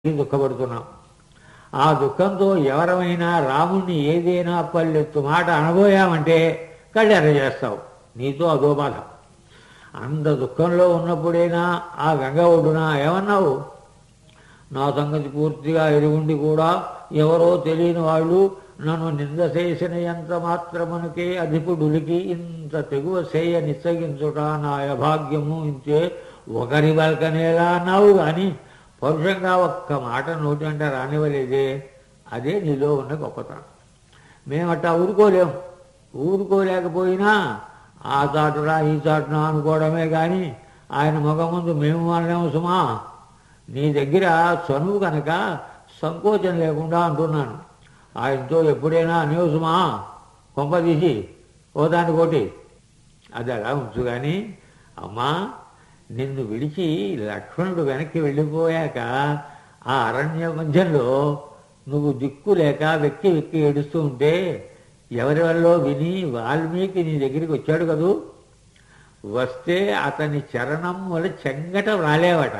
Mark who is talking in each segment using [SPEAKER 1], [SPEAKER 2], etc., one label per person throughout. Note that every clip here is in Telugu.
[SPEAKER 1] దుఃఖపడుతున్నాం ఆ దుఃఖంతో ఎవరమైనా రాముణ్ణి ఏదైనా పల్లెత్తు మాట అనబోయామంటే కళ్ళెర్ర చేస్తావు నీతో అదో బాధ అంత దుఃఖంలో ఉన్నప్పుడైనా ఆ గంగ ఒడ్డున ఏమన్నావు నా సంగతి పూర్తిగా ఎరుగుండి కూడా ఎవరో తెలియని వాళ్ళు నన్ను నింద చేసిన ఎంత మాత్రమునకే అధిపుడులికి ఇంత తెగువ చేయ నిస్సగించుట నా అభాగ్యము ఇంతే ఒకరి వల్కనేలా అన్నావు కానీ పరుషంగా ఒక్క మాట నోటి అంటే రానివ్వలేదే అదే నీలో ఉన్న గొప్పతనం మేమట్టా ఊరుకోలేం ఊరుకోలేకపోయినా ఆ చాటురా ఈ చాటున అనుకోవడమే కానీ ఆయన ముఖం ముందు మేము అనలేము సుమా నీ దగ్గర చనువు కనుక సంకోచం లేకుండా అంటున్నాను ఆయనతో ఎప్పుడైనా అనేవు సుమా కొంప తీసి ఓ దానికోటి అది అలా ఉంచు కానీ అమ్మా నిన్ను విడిచి లక్ష్మణుడు వెనక్కి వెళ్ళిపోయాక ఆ అరణ్య మధ్యంలో నువ్వు దిక్కు లేక వెక్కి వెక్కి ఏడుస్తూ ఉంటే ఎవరి వల్ల విని వాల్మీకి నీ దగ్గరికి వచ్చాడు కదూ వస్తే అతని చరణం వల్ల చెంగట రాలేవట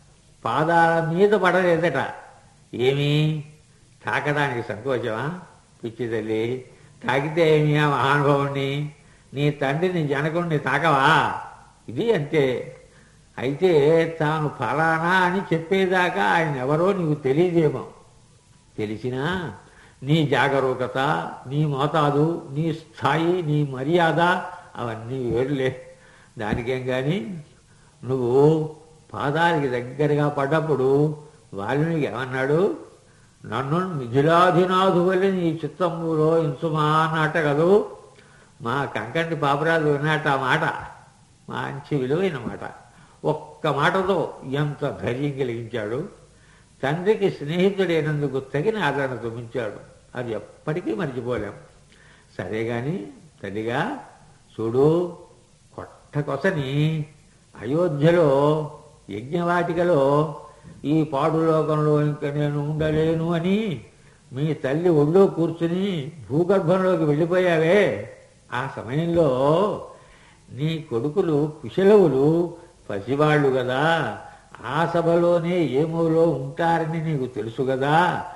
[SPEAKER 1] పాదాల మీద పడలేదట ఏమి తాకడానికి సంకోచమా పిచ్చి తల్లి తాకితే ఏమి ఆ మహానుభావుణ్ణి నీ తండ్రిని జనకుణ్ణి తాకవా ఇది అంతే అయితే తాను ఫలానా అని చెప్పేదాకా ఆయన ఎవరో నీకు తెలియదేమో తెలిసినా నీ జాగరూకత నీ మోతాదు నీ స్థాయి నీ మర్యాద అవన్నీ వేరులే దానికేం కానీ నువ్వు పాదాలకి దగ్గరగా పడ్డప్పుడు వాల్మీకి ఏమన్నాడు నన్ను మిథిలాధినాథు వల్ల నీ చిత్తములో ఇంచుమా అన్నట్ట కదూ మా కంకంటి పాపరాజు విన్నట్ట ఆ మాట మంచి విలువైన మాట ఒక్క మాటతో ఎంత ధైర్యం కలిగించాడు తండ్రికి స్నేహితుడైనందుకు తగిన ఆదరణ చూపించాడు అది ఎప్పటికీ మర్చిపోలేం సరే గాని తల్లిగా చూడు కొట్టకొసని అయోధ్యలో యజ్ఞవాటికలో ఈ పాడు లోకంలో ఇంక నేను ఉండలేను అని మీ తల్లి ఒళ్ళో కూర్చుని భూగర్భంలోకి వెళ్ళిపోయావే ఆ సమయంలో నీ కొడుకులు కుశలవులు పసివాళ్ళు కదా ఆ సభలోనే ఏమోలో ఉంటారని నీకు తెలుసు కదా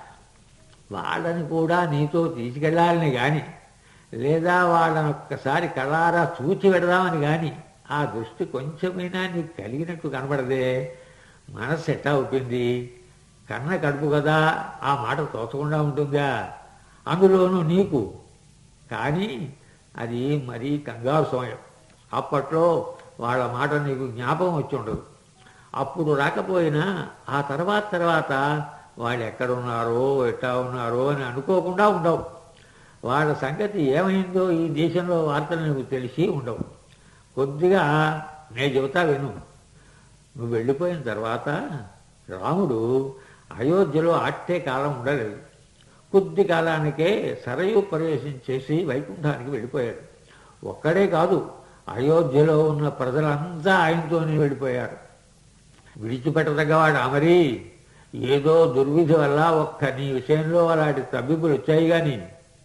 [SPEAKER 1] వాళ్ళని కూడా నీతో తీసుకెళ్లాలని గాని లేదా వాళ్ళని ఒక్కసారి కళారా చూచి పెడదామని గాని ఆ దృష్టి కొంచెమైనా నీకు కలిగినట్టు కనబడదే మనస్సు ఎట్టా అవుతుంది కన్న కడుపు కదా ఆ మాట తోచకుండా ఉంటుందా అందులోనూ నీకు కానీ అది మరీ కంగారు సమయం అప్పట్లో వాళ్ళ మాట నీకు జ్ఞాపకం వచ్చి ఉండదు అప్పుడు రాకపోయినా ఆ తర్వాత తర్వాత వాళ్ళు ఎక్కడున్నారో ఎట్టా ఉన్నారో అని అనుకోకుండా ఉండవు వాళ్ళ సంగతి ఏమైందో ఈ దేశంలో వార్తలు నీకు తెలిసి ఉండవు కొద్దిగా నేను చెబుతా విను నువ్వు వెళ్ళిపోయిన తర్వాత రాముడు అయోధ్యలో అట్టే కాలం ఉండలేదు కొద్ది కాలానికే సరయు ప్రవేశం చేసి వైకుంఠానికి వెళ్ళిపోయాడు ఒక్కడే కాదు అయోధ్యలో ఉన్న ప్రజలంతా ఆయనతోనే వెళ్ళిపోయారు విడిచిపెట్టదగ్గవాడు అమరి ఏదో దుర్విధి వల్ల ఒక్క నీ విషయంలో అలాంటి తబ్బిబ్బులు వచ్చాయి కానీ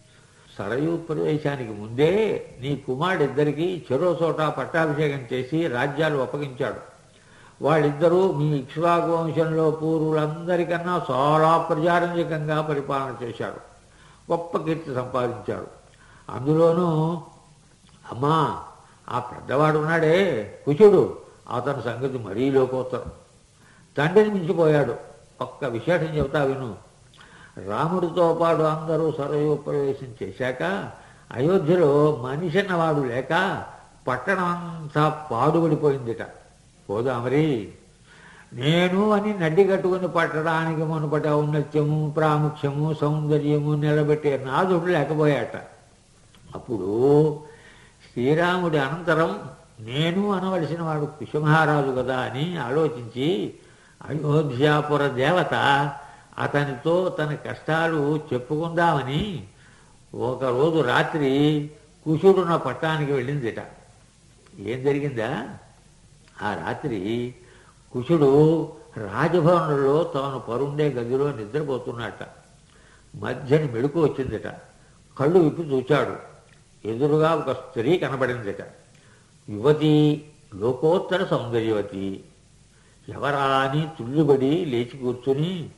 [SPEAKER 1] సరయు ప్రవేశానికి ముందే నీ కుమారుడిద్దరికీ చెరో చోట పట్టాభిషేకం చేసి రాజ్యాలు అప్పగించాడు వాళ్ళిద్దరూ మీ ఇక్ష్వాకు వంశంలో పూర్వులందరికన్నా చాలా ప్రజారంజకంగా పరిపాలన చేశాడు గొప్ప కీర్తి సంపాదించాడు అందులోనూ అమ్మా ఆ పెద్దవాడు ఉన్నాడే కుశుడు అతని సంగతి మరీ లోకోత్తరం తండ్రిని మించిపోయాడు ఒక్క విశేషం చెబుతా విను రాముడితో పాటు అందరూ సరయు ప్రవేశం చేశాక అయోధ్యలో మనిషి అన్నవాడు లేక పట్టణం అంతా పాడుపడిపోయిందిట పోదా మరి నేను అని నడ్డి కట్టుకుని పట్టడానికి మునుపట ఔన్నత్యము ప్రాముఖ్యము సౌందర్యము నిలబెట్టే నాదుడు లేకపోయాట అప్పుడు శ్రీరాముడి అనంతరం నేను అనవలసిన వాడు కుశమహారాజు కదా అని ఆలోచించి అయోధ్యాపుర దేవత అతనితో తన కష్టాలు చెప్పుకుందామని ఒకరోజు రాత్రి కుశుడున్న పట్టానికి వెళ్ళిందిట ఏం జరిగిందా ఆ రాత్రి కుశుడు రాజభవనంలో తాను పరుండే గదిలో నిద్రపోతున్నట్ట మధ్యని మెడుకు వచ్చిందిట కళ్ళు విప్పి చూచాడు ఎదురుగా ఒక స్త్రీ కనబడిందిట యువతి లోకోత్తర సౌందర్యవతి ఎవరా అని తుళ్ళుబడి లేచి కూర్చుని